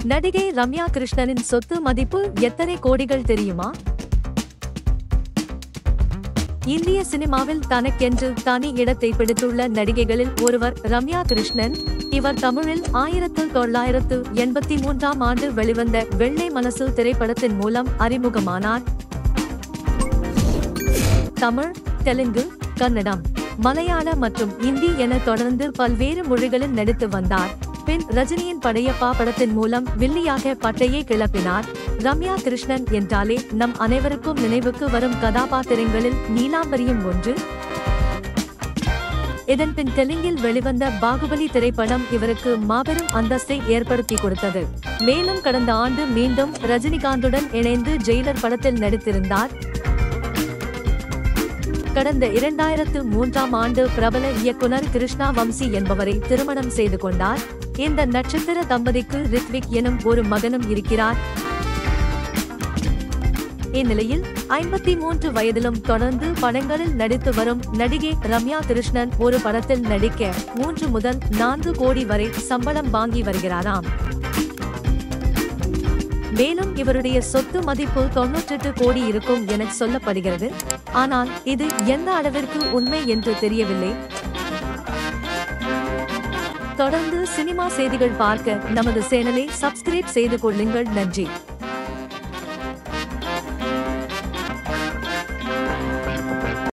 நடிகை ரம்யா கிருஷ்ணனின் சொத்து மதிப்பு எத்தனை கோடிகள் தெரியுமா இந்திய சினிமாவில் தனக்கென்று தனி இடத்தை பிடித்துள்ள நடிகைகளில் ஒருவர் ரம்யா கிருஷ்ணன் இவர் தமிழில் ஆயிரத்து தொள்ளாயிரத்து எண்பத்தி மூன்றாம் ஆண்டு வெளிவந்த வெள்ளை மனசு திரைப்படத்தின் மூலம் அறிமுகமானார் தமிழ் தெலுங்கு கன்னடம் மலையாள மற்றும் இந்தி என தொடர்ந்து பல்வேறு மொழிகளில் நடித்து வந்தார் பின் ரஜினியின் படையப்பா படத்தின் மூலம் வில்லியாக பட்டையை கிளப்பினார் ரம்யா கிருஷ்ணன் என்றாலே நம் அனைவருக்கும் நினைவுக்கு வரும் கதாபாத்திரங்களில் நீலாம்பரியும் ஒன்று இதன் பின் தெலுங்கில் வெளிவந்த பாகுபலி திரைப்படம் இவருக்கு மாபெரும் அந்தஸ்தை ஏற்படுத்தி கொடுத்தது மேலும் கடந்த ஆண்டு மீண்டும் ரஜினிகாந்துடன் இணைந்து ஜெயிலர் படத்தில் நடித்திருந்தார் கடந்த இரண்டாயிரத்து மூன்றாம் ஆண்டு பிரபல இயக்குனர் கிருஷ்ணா வம்சி என்பவரை திருமணம் செய்து கொண்டார் இந்த நட்சத்திர தம்பதிக்கு ரித்விக் எனும் ஒரு மகனும் இருக்கிறார் இந்நிலையில் ஐம்பத்தி மூன்று வயதிலும் தொடர்ந்து படங்களில் நடித்து வரும் நடிகை ரம்யா கிருஷ்ணன் ஒரு படத்தில் நடிக்க மூன்று முதல் நான்கு கோடி வரை சம்பளம் வாங்கி வருகிறாராம் மேலும் இவருடைய சொத்து மதிப்பு தொன்னூற்றெட்டு கோடி இருக்கும் என சொல்லப்படுகிறது ஆனால் இது எந்த அளவிற்கு உண்மை என்று தெரியவில்லை தொடர்ந்து சினிமா செய்திகள் பார்க்க நமது சேனலை சப்ஸ்கிரைப் செய்து கொள்ளுங்கள் நன்றி